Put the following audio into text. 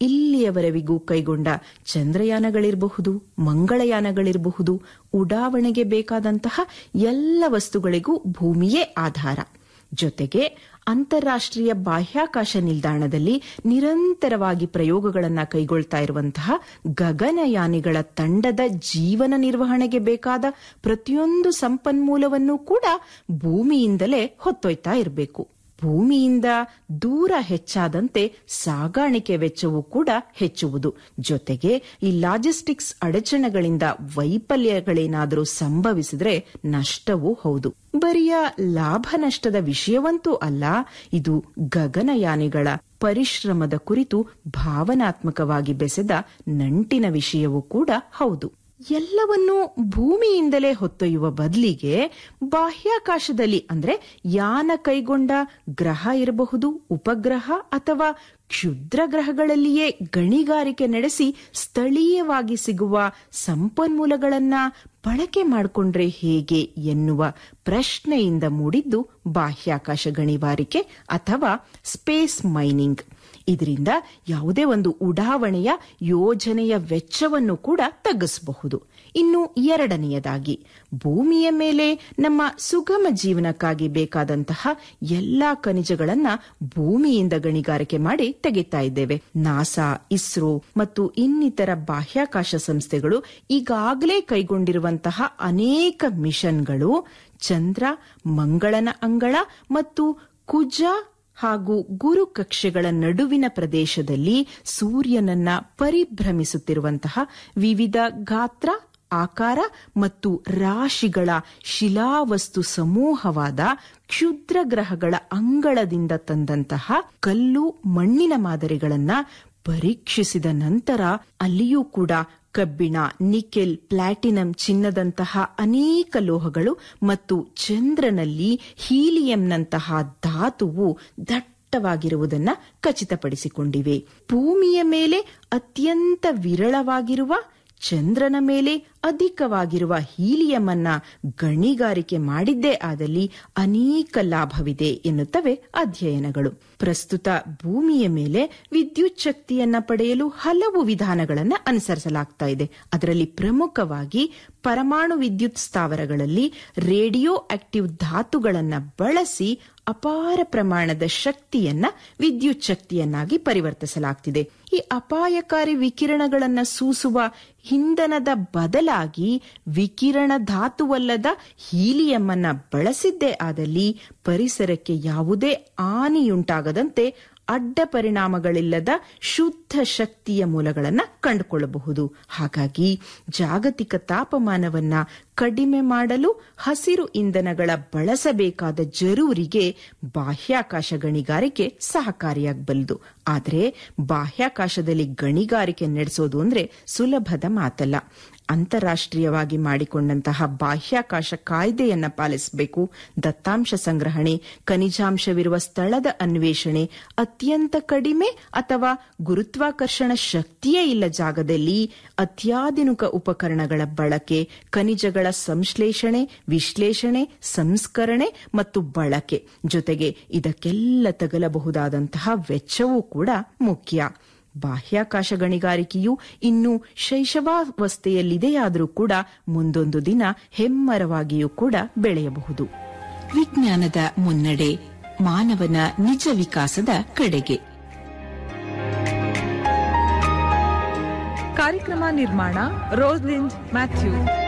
ಇಲ್ಲಿಯವರೆವಿಗೂ ಕೈಗೊಂಡ ಚಂದ್ರಯಾನಗಳಿರಬಹುದು ಮಂಗಳಯಾನಗಳಿರಬಹುದು ಉಡಾವಣೆಗೆ ಬೇಕಾದಂತಹ ಎಲ್ಲ ವಸ್ತುಗಳಿಗೂ ಭೂಮಿಯೇ ಆಧಾರ ಜೊತೆಗೆ ಅಂತಾರಾಷ್ಟ್ರೀಯ ಬಾಹ್ಯಾಕಾಶ ನಿಲ್ದಾಣದಲ್ಲಿ ನಿರಂತರವಾಗಿ ಪ್ರಯೋಗಗಳನ್ನು ಕೈಗೊಳ್ತಾ ಇರುವಂತಹ ಗಗನಯಾನಿಗಳ ತಂಡದ ಜೀವನ ನಿರ್ವಹಣೆಗೆ ಬೇಕಾದ ಪ್ರತಿಯೊಂದು ಸಂಪನ್ಮೂಲವನ್ನು ಕೂಡ ಭೂಮಿಯಿಂದಲೇ ಹೊತ್ತೊಯ್ತಾ ಇರಬೇಕು ಭೂಮಿಯಿಂದ ದೂರ ಹೆಚ್ಚಾದಂತೆ ಸಾಗಾಣಿಕೆ ವೆಚ್ಚವೂ ಕೂಡ ಹೆಚ್ಚುವುದು ಜೊತೆಗೆ ಈ ಲಾಜಿಸ್ಟಿಕ್ಸ್ ಅಡಚಣೆಗಳಿಂದ ವೈಫಲ್ಯಗಳೇನಾದರೂ ಸಂಭವಿಸಿದ್ರೆ ನಷ್ಟವೂ ಹೌದು ಬರಿಯ ಲಾಭ ನಷ್ಟದ ವಿಷಯವಂತೂ ಅಲ್ಲ ಇದು ಗಗನಯಾನಿಗಳ ಪರಿಶ್ರಮದ ಕುರಿತು ಭಾವನಾತ್ಮಕವಾಗಿ ಬೆಸೆದ ನಂಟಿನ ವಿಷಯವೂ ಕೂಡ ಹೌದು ಎಲ್ಲವನ್ನೂ ಭೂಮಿಯಿಂದಲೇ ಹೊತ್ತೊಯ್ಯುವ ಬದಲಿಗೆ ಬಾಹ್ಯಾಕಾಶದಲ್ಲಿ ಅಂದ್ರೆ ಯಾನ ಕೈಗೊಂಡ ಗ್ರಹ ಇರಬಹುದು ಉಪಗ್ರಹ ಅಥವಾ ಕ್ಷುದ್ರ ಗ್ರಹಗಳಲ್ಲಿಯೇ ಗಣಿಗಾರಿಕೆ ನಡೆಸಿ ಸ್ಥಳೀಯವಾಗಿ ಸಿಗುವ ಸಂಪನ್ಮೂಲಗಳನ್ನ ಬಳಕೆ ಮಾಡಿಕೊಂಡ್ರೆ ಹೇಗೆ ಎನ್ನುವ ಪ್ರಶ್ನೆಯಿಂದ ಮೂಡಿದ್ದು ಬಾಹ್ಯಾಕಾಶ ಗಣಿಗಾರಿಕೆ ಅಥವಾ ಸ್ಪೇಸ್ ಮೈನಿಂಗ್ ಇದರಿಂದ ಯಾವುದೇ ಒಂದು ಉಡಾವಣೆಯ ಯೋಜನೆಯ ವೆಚ್ಚವನ್ನು ಕೂಡ ತಗ್ಗಿಸಬಹುದು ಇನ್ನು ಎರಡನೆಯದಾಗಿ ಭೂಮಿಯ ಮೇಲೆ ನಮ್ಮ ಸುಗಮ ಜೀವನಕ್ಕಾಗಿ ಬೇಕಾದಂತಹ ಎಲ್ಲಾ ಖನಿಜಗಳನ್ನ ಭೂಮಿಯಿಂದ ಗಣಿಗಾರಿಕೆ ಮಾಡಿ ತೆಗಿತಾ ಇದ್ದೇವೆ ನಾಸಾ ಇಸ್ರೋ ಮತ್ತು ಇನ್ನಿತರ ಬಾಹ್ಯಾಕಾಶ ಸಂಸ್ಥೆಗಳು ಈಗಾಗಲೇ ಕೈಗೊಂಡಿರುವಂತಹ ಅನೇಕ ಮಿಷನ್ಗಳು ಚಂದ್ರ ಮಂಗಳನ ಅಂಗಳ ಮತ್ತು ಕುಜ ಹಾಗೂ ಗುರು ಕಕ್ಷೆಗಳ ನಡುವಿನ ಪ್ರದೇಶದಲ್ಲಿ ಸೂರ್ಯನನ್ನ ಪರಿಭ್ರಮಿಸುತ್ತಿರುವಂತಹ ವಿವಿಧ ಗಾತ್ರ ಆಕಾರ ಮತ್ತು ರಾಶಿಗಳ ಶಿಲಾವಸ್ತು ಸಮೂಹವಾದ ಕ್ಷುದ್ರ ಗ್ರಹಗಳ ಅಂಗಳದಿಂದ ತಂದಂತಹ ಕಲ್ಲು ಮಣ್ಣಿನ ಮಾದರಿಗಳನ್ನ ಪರೀಕ್ಷಿಸಿದ ನಂತರ ಅಲ್ಲಿಯೂ ಕೂಡ ಕಬ್ಬಿಣ ನಿಕೆಲ್ ಪ್ಲಾಟಿನಂ ಚಿನ್ನದಂತಹ ಅನೇಕ ಲೋಹಗಳು ಮತ್ತು ಚಂದ್ರನಲ್ಲಿ ಹೀಲಿಯಂನಂತಹ ಧಾತುವು ದಟ್ಟವಾಗಿರುವುದನ್ನು ಖಚಿತಪಡಿಸಿಕೊಂಡಿವೆ ಭೂಮಿಯ ಮೇಲೆ ಅತ್ಯಂತ ವಿರಳವಾಗಿರುವ ಚಂದ್ರನ ಮೇಲೆ ಅಧಿಕವಾಗಿರುವ ಹೀಲಿಯಂ ಅನ್ನ ಗಣಿಗಾರಿಕೆ ಮಾಡಿದ್ದೇ ಆದಲ್ಲಿ ಅನೇಕ ಲಾಭವಿದೆ ಎನ್ನುತ್ತವೆ ಅಧ್ಯಯನಗಳು ಪ್ರಸ್ತುತ ಭೂಮಿಯ ಮೇಲೆ ವಿದ್ಯುತ್ ಶಕ್ತಿಯನ್ನ ಪಡೆಯಲು ಹಲವು ವಿಧಾನಗಳನ್ನು ಅನುಸರಿಸಲಾಗ್ತಾ ಇದೆ ಅದರಲ್ಲಿ ಪ್ರಮುಖವಾಗಿ ಪರಮಾಣು ವಿದ್ಯುತ್ ಸ್ಥಾವರಗಳಲ್ಲಿ ರೇಡಿಯೋ ಆಕ್ಟಿವ್ ಧಾತುಗಳನ್ನು ಬಳಸಿ ಅಪಾರ ಪ್ರಮಾಣದ ಶಕ್ತಿಯನ್ನ ವಿದ್ಯುತ್ ಶಕ್ತಿಯನ್ನಾಗಿ ಪರಿವರ್ತಿಸಲಾಗ್ತಿದೆ ಈ ಅಪಾಯಕಾರಿ ವಿಕಿರಣಗಳನ್ನು ಸೂಸುವ ಇಂಧನದ ಬದಲಾಗಿ ವಿಕಿರಣ ಧಾತುವಲ್ಲದ ಹೀಲಿಯಂ ಅನ್ನ ಬಳಸಿದ್ದೇ ಆದಲ್ಲಿ ಪರಿಸರಕ್ಕೆ ಯಾವುದೇ ಹಾನಿಯುಂಟಾಗದಂತೆ ಅಡ್ಡ ಪರಿಣಾಮಗಳಿಲ್ಲದ ಶುದ್ಧ ಶಕ್ತಿಯ ಮೂಲಗಳನ್ನು ಕಂಡುಕೊಳ್ಳಬಹುದು ಹಾಗಾಗಿ ಜಾಗತಿಕ ತಾಪಮಾನವನ್ನ ಕಡಿಮೆ ಮಾಡಲು ಹಸಿರು ಇಂಧನಗಳ ಬಳಸಬೇಕಾದ ಜರೂರಿಗೆ ಬಾಹ್ಯಾಕಾಶ ಗಣಿಗಾರಿಕೆ ಸಹಕಾರಿಯಾಗಬಲ್ಲದು ಆದರೆ ಬಾಹ್ಯಾಕಾಶದಲ್ಲಿ ಗಣಿಗಾರಿಕೆ ನಡೆಸೋದು ಅಂದ್ರೆ ಸುಲಭದ ಮಾತಲ್ಲ ಅಂತಾರಾಷ್ಟ್ರೀಯವಾಗಿ ಮಾಡಿಕೊಂಡಂತಹ ಬಾಹ್ಯಾಕಾಶ ಕಾಯ್ದೆಯನ್ನ ಪಾಲಿಸಬೇಕು ದತ್ತಾಂಶ ಸಂಗ್ರಹಣೆ ಖನಿಜಾಂಶವಿರುವ ಸ್ಥಳದ ಅನ್ವೇಷಣೆ ಅತ್ಯಂತ ಕಡಿಮೆ ಅಥವಾ ಗುರುತ್ವಾಕರ್ಷಣ ಶಕ್ತಿಯೇ ಇಲ್ಲ ಜಾಗದಲ್ಲಿ ಅತ್ಯಾಧುನಿಕ ಉಪಕರಣಗಳ ಬಳಕೆ ಖನಿಜಗಳ ಸಂಶ್ಲೇಷಣೆ ವಿಶ್ಲೇಷಣೆ ಸಂಸ್ಕರಣೆ ಮತ್ತು ಬಳಕೆ ಜೊತೆಗೆ ಇದಕ್ಕೆಲ್ಲ ತಗಲಬಹುದಾದಂತಹ ವೆಚ್ಚವೂ ಕೂಡ ಮುಖ್ಯ ಬಾಹ್ಯಾಕಾಶ ಗಣಿಗಾರಿಕೆಯು ಇನ್ನೂ ಶೈಶವಾವಸ್ಥೆಯಲ್ಲಿದೆಯಾದರೂ ಕೂಡ ಮುಂದೊಂದು ದಿನ ಹೆಮ್ಮರವಾಗಿಯೂ ಕೂಡ ಬೆಳೆಯಬಹುದು ವಿಜ್ಞಾನದ ಮುನ್ನಡೆ ಮಾನವನ ನಿಜ ವಿಕಾಸದ ಕಡೆಗೆ ಕಾರ್ಯಕ್ರಮ ನಿರ್ಮಾಣ ರೋಸ್ಲಿಂಡ್ ಮ್ಯಾಥ್ಯೂ